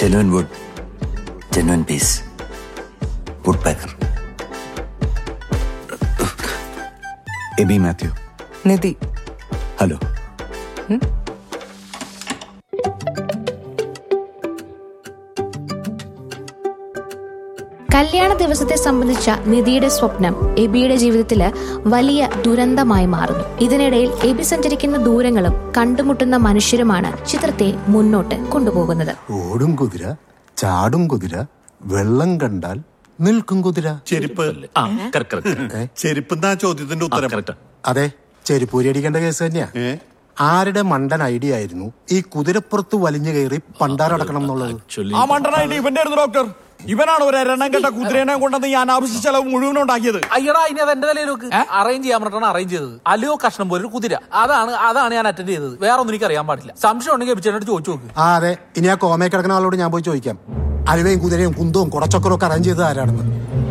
Genuine wood genuine piece wood packer Eby Mathew നിധി hello കല്യാണ ദിവസത്തെ സംബന്ധിച്ച നിധിയുടെ സ്വപ്നം എബിയുടെ ജീവിതത്തില് വലിയ ദുരന്തമായി മാറുന്നു ഇതിനിടയിൽ എബി സഞ്ചരിക്കുന്ന ദൂരങ്ങളും കണ്ടുമുട്ടുന്ന മനുഷ്യരുമാണ് ചിത്രത്തെ മുന്നോട്ട് കൊണ്ടുപോകുന്നത് ഓടും കുതിര ചാടും കുതിര വെള്ളം കണ്ടാൽ നിൽക്കും കുതിര ചെരുപ്പ് ആ correct, correct. ചെരുപ്പ് എന്നാ ചോദ്യത്തിന്റെ ആ, ഉത്തരം correct. അതെ ചെരുപ്പൂരി അടിക്കേണ്ട കേസ് തന്നെയാ ഏ? ആരുടെ മണ്ടൻ ഐഡിയ ആയിരുന്നു ഈ കുതിരപ്പുറത്ത് വലിഞ്ഞു കയറി പണ്ടാറടക്കണം എന്നുള്ളത് Actually, ആ മണ്ടനായിട്ട് ഇവന്റെ ആയിരുന്നു ഡോക്ടർ ഇവനാണ് ഒരു എണ്ണം കെട്ട കുതിരേനെ കൊണ്ടുവന്ന് ഈ അനാവശ്യ ചെലവ് മുഴുവൻ ഉണ്ടാക്കിയത് അയ്യടാ ഇനി അത് എന്റെ തലയിലേക്ക് അറേഞ്ച് ചെയ്യാൻ പറഞ്ഞിട്ടാണ് അറേഞ്ച് ചെയ്തത് അല്ലയോ കഷ്ണം പോലെ ഒരു കുതിര അതാണ് അതാണ് ഞാൻ അറ്റൻഡ് ചെയ്തത് വേറെ ഒന്നും എനിക്ക് അറിയാൻ പാടില്ല സംശയം ഉണ്ടെങ്കിൽ എബിച്ചേനോട് ചോദിച്ചു നോക്ക് ആ അതെ ഇനി ആ കോമയെ കിടക്കുന്ന ആളോട് ഞാൻ പോയി ചോദിക്കാം അലുവയും കുതിരയും കുന്തവും കുടച്ചക്കറും ഒക്കെ അറേഞ്ച് ചെയ്തത് ആരാണെന്ന്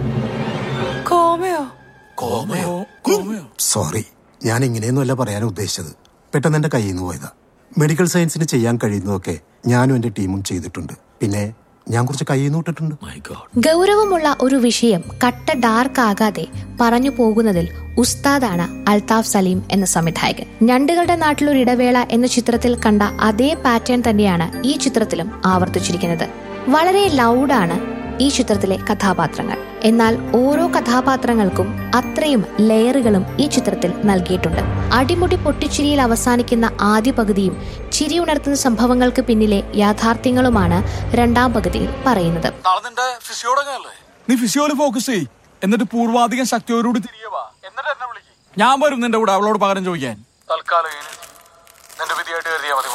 കോമയോ സോറി ഞാൻ ഇങ്ങനെയൊന്നുമല്ല പറയാൻ ഉദ്ദേശിച്ചത് പെട്ടെന്ന് എന്റെ കയ്യിൽ നിന്ന് പോയതാ മെഡിക്കൽ സയൻസിന് ചെയ്യാൻ കഴിയുന്നതൊക്കെ ഞാനും എന്റെ ടീമും ചെയ്തിട്ടുണ്ട് പിന്നെ ഞാൻ കുറച്ച് കയ്യിൽ നിന്ന് വിട്ടിട്ടുണ്ട് my God. ഗൗരവമുള്ള ഒരു വിഷയം കട്ട ഡാർക്ക് ആകാതെ പറഞ്ഞു പോകുന്നതിൽ ഉസ്താദാണ് അൽതാഫ് സലീം എന്ന സംവിധായകൻ ഞണ്ടുകളുടെ നാട്ടിലൊരു ഇടവേള എന്ന ചിത്രത്തിൽ കണ്ട അതേ പാറ്റേൺ തന്നെയാണ് ഈ ചിത്രത്തിലും ആവർത്തിച്ചിരിക്കുന്നത് വളരെ ലൗഡാണ് ഈ ചിത്രത്തിലെ കഥാപാത്രങ്ങൾ എന്നാൽ ഓരോ കഥാപാത്രങ്ങൾക്കും അത്രയും ലെയറുകളും ഈ ചിത്രത്തിൽ നൽകിയിട്ടുണ്ട് അടിമുടി പൊട്ടിച്ചിരിയിൽ അവസാനിക്കുന്ന ആദ്യ പകുതിയും ചിരി ഉണർത്തുന്ന സംഭവങ്ങൾക്ക് പിന്നിലെ യാഥാർത്ഥ്യങ്ങളുമാണ് രണ്ടാം പകുതിയിൽ പറയുന്നത് നാളെ നിന്റെ ഫിസിയോടൊക്കെ നീ ഫിസിയോയിൽ ഫോക്കസ് ചെയ് എന്നിട്ട് പൂർവാധികം ശക്തിയോടുകൂടി തിരികെ വാ എന്നിട്ട് എന്നെ വിളിക്കും ഞാൻ വരും നിന്റെ കൂടെ അവളോട് പകരം ചോദിക്കാൻ തൽക്കാലം നിന്റെ വിധിയായിട്ട് കരുതിയാൽ മതി